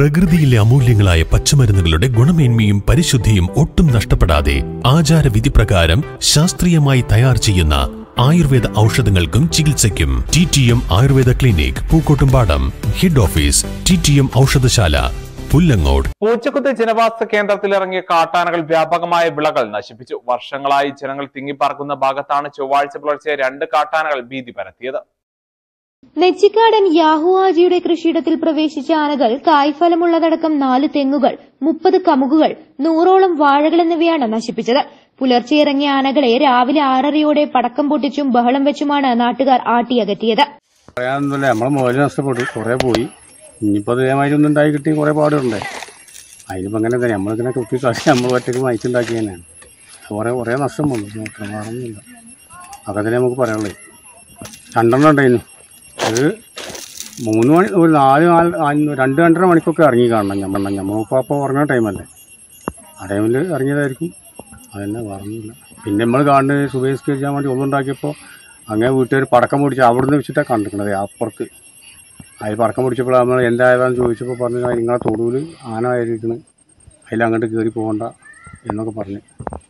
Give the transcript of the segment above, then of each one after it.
പ്രകൃതിയിലെ അമൂല്യങ്ങളായ പച്ചമരുന്നുകളുടെ ഗുണമേന്മയും പരിശുദ്ധിയും ഒട്ടും നഷ്ടപ്പെടാതെ ആചാരവിധി പ്രകാരം ശാസ്ത്രീയമായി തയ്യാർ ചെയ്യുന്ന ആയുർവേദ ഔഷധങ്ങൾക്കും ചികിത്സയ്ക്കും ടി ടി എം ആയുർവേദ clinic Pookkottumpadam head office T T M ഔഷധശാല പുല്ലങ്ങോട് പൂച്ചക്കുത്ത് ജനവാസ കേന്ദ്രത്തിലിറങ്ങിയ കാട്ടാനകൾ വ്യാപകമായ വിളകൾ നശിപ്പിച്ചു വർഷങ്ങളായി ജനങ്ങൾ തിങ്ങിപ്പാർക്കുന്ന ഭാഗത്താണ് ചൊവ്വാഴ്ച പുലർച്ചെ രണ്ട് കാട്ടാനകൾ ഭീതി പരത്തിയത് നെച്ചിക്കാടൻ യാഹുവാജിയുടെ കൃഷിയിടത്തിൽ പ്രവേശിച്ച ആനകൾ കായ്ഫലമുള്ളതടക്കം നാല് തെങ്ങുകൾ മുപ്പത് കമുകുകൾ നൂറോളം വാഴകൾ എന്നിവയാണ് നശിപ്പിച്ചത് പുലർച്ചെ ഇറങ്ങിയ ആനകളെ രാവിലെ ആറരയോടെ പടക്കം പൊട്ടിച്ചും ബഹളം വെച്ചുമാണ് നാട്ടുകാർ ആട്ടിയകറ്റിയത് പറയാനൊന്നുമില്ല നമ്മളെ മുതൽ നഷ്ടപ്പെട്ടു കുറേ പോയി ഇനിയിപ്പോൾ അതേമാതിരി ഒന്നും ഉണ്ടായി കിട്ടി കുറേ പാടുണ്ട് അതിനിപ്പോൾ അങ്ങനെ തന്നെ നമ്മളിങ്ങനെ കുത്തി കളി നമ്മൾ ഒറ്റയ്ക്ക് വായിച്ചുണ്ടാക്കി തന്നെയാണ് കുറേ കുറേ നഷ്ടം വന്നു പ്രമാണമൊന്നുമില്ല അതൊക്കെ തന്നെ നമുക്ക് പറയാനുള്ളത് രണ്ടെണ്ണം ഉണ്ടായിരുന്നു അത് മൂന്ന് മണി ഒരു നാല് നാല് നാല് രണ്ട് രണ്ടര മണിക്കൊക്കെ ഇറങ്ങി കാണണം നമ്മൾ നമ്മളിപ്പോൾ അപ്പോൾ ഉറങ്ങുന്ന ടൈമല്ലേ ആ ടൈമിൽ ഇറങ്ങിയതായിരിക്കും അതന്നെ പറഞ്ഞില്ല പിന്നെ നമ്മൾ കാണുന്നത് സുബേസ്കരിച്ചാൻ വേണ്ടി ഒന്നുണ്ടാക്കിയപ്പോൾ അങ്ങനെ വീട്ടുകാർ പടക്കം പൊടിച്ച് അവിടുന്ന് വെച്ചിട്ടാണ് കണ്ടിരിക്കണത് അപ്പുറത്ത് അതിൽ പടക്കം പൊടിച്ചപ്പോൾ നമ്മൾ എന്തായതാന്ന് ചോദിച്ചപ്പോൾ പറഞ്ഞു നിങ്ങളെ തൊടുവിൽ ആന ആയിരിക്കണം അതിൽ അങ്ങോട്ട് കയറി പോകണ്ട എന്നൊക്കെ പറഞ്ഞു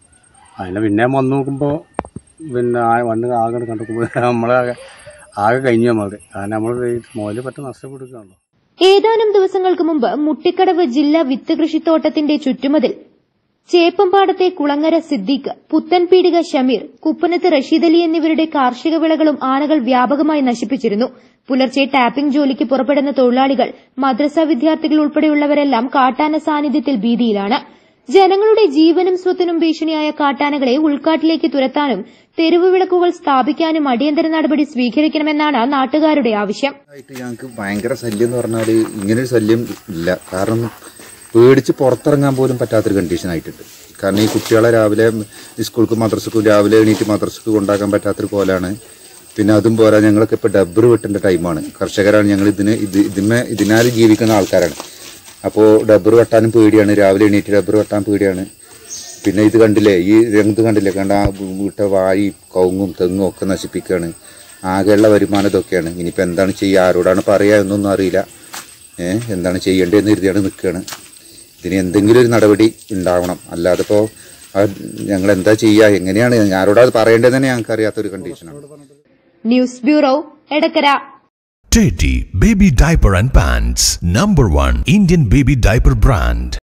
അതിനെ പിന്നെ വന്ന് നോക്കുമ്പോൾ പിന്നെ ആ വന്ന് ആകെ കണ്ടുമ്പോൾ നമ്മളെ ആകെ ആകെ കഴിഞ്ഞു നമ്മളത് കാരണം നമ്മൾ മുതൽ പറ്റ നഷ്ടപ്പെടുകയാണല്ലോ ഏതാനും ദിവസങ്ങൾക്ക് മുമ്പ് മുട്ടിക്കടവ് ജില്ലാ വിത്ത് കൃഷിത്തോട്ടത്തിന്റെ ചുറ്റുമതിൽ ചേപ്പമ്പാടത്തെ കുളങ്ങര സിദ്ദീഖ് പുത്തൻപീടിക ഷമീർ കുപ്പനത്ത് റഷീദ് അലി എന്നിവരുടെ കാർഷിക വിളകളും ആനകൾ വ്യാപകമായി നശിപ്പിച്ചിരുന്നു പുലർച്ചെ ടാപ്പിംഗ് ജോലിക്ക് പുറപ്പെടുന്ന തൊഴിലാളികൾ മദ്രസ വിദ്യാർത്ഥികൾ ഉൾപ്പെടെയുള്ളവരെല്ലാം കാട്ടാന സാന്നിധ്യത്തിൽ ഭീതിയിലാണ് ജനങ്ങളുടെ ജീവനും സ്വത്തിനും ഭീഷണിയായ കാട്ടാനകളെ ഉൾക്കാട്ടിലേക്ക് തുരത്താനും തെരുവ് വിളക്കുകൾ സ്ഥാപിക്കാനും അടിയന്തര നടപടി സ്വീകരിക്കണമെന്നാണ് നാട്ടുകാരുടെ ആവശ്യം ആയിട്ട് ഞങ്ങൾക്ക് ഭയങ്കര ശല്യം എന്ന് പറഞ്ഞാൽ ഇങ്ങനൊരു ശല്യം ഇല്ല കാരണം പേടിച്ച് പുറത്തിറങ്ങാൻ പോലും പറ്റാത്തൊരു കണ്ടീഷൻ ആയിട്ടുണ്ട് കാരണം ഈ കുട്ടികളെ രാവിലെ സ്കൂൾക്ക് മദ്രസക്കും രാവിലെ എണീറ്റ് മദ്രസക്ക് കൊണ്ടാക്കാൻ പറ്റാത്തൊരു കോലാണ് പിന്നെ അതും പോരാ ഞങ്ങളൊക്കെ ഇപ്പോൾ ഡബ്ബർ വെട്ടേണ്ട ടൈമാണ് കർഷകരാണ് ഞങ്ങൾ ഇതിന് ഇത് ഇതിന്മേ ഇതിനാൽ ജീവിക്കുന്ന ആൾക്കാരാണ് അപ്പോൾ ഡബ്ബർ വെട്ടാനും പേടിയാണ് രാവിലെ എണീറ്റ് ഡബ്ബർ വെട്ടാൻ പേടിയാണ് പിന്നെ ഇത് കണ്ടില്ലേ ഈ രംഗത്ത് കണ്ടില്ലേ കണ്ട ആ വീട്ട വാഴി കവുങ്ങും തെങ്ങും ഒക്കെ നശിപ്പിക്കുകയാണ് ആകെയുള്ള വരുമാനം ഇതൊക്കെയാണ് ഇനിയിപ്പോൾ എന്താണ് ചെയ്യുക ആരോടാണ് പറയുക എന്നൊന്നും അറിയില്ല ഏഹ് എന്താണ് ചെയ്യേണ്ടതെന്ന് കരുതിയാണ് നിൽക്കുകയാണ് ഇതിന് എന്തെങ്കിലും ഒരു നടപടി ഉണ്ടാവണം അല്ലാതെ ഇപ്പോൾ ഞങ്ങൾ എന്താ ചെയ്യുക എങ്ങനെയാണ് ആരോടാ അത് പറയേണ്ടതെന്ന് തന്നെ ഞങ്ങൾക്ക് അറിയാത്തൊരു കണ്ടീഷനാണ് news bureau Edakkara Teddy Baby Diaper and Pants Number 1 Indian Baby Diaper Brand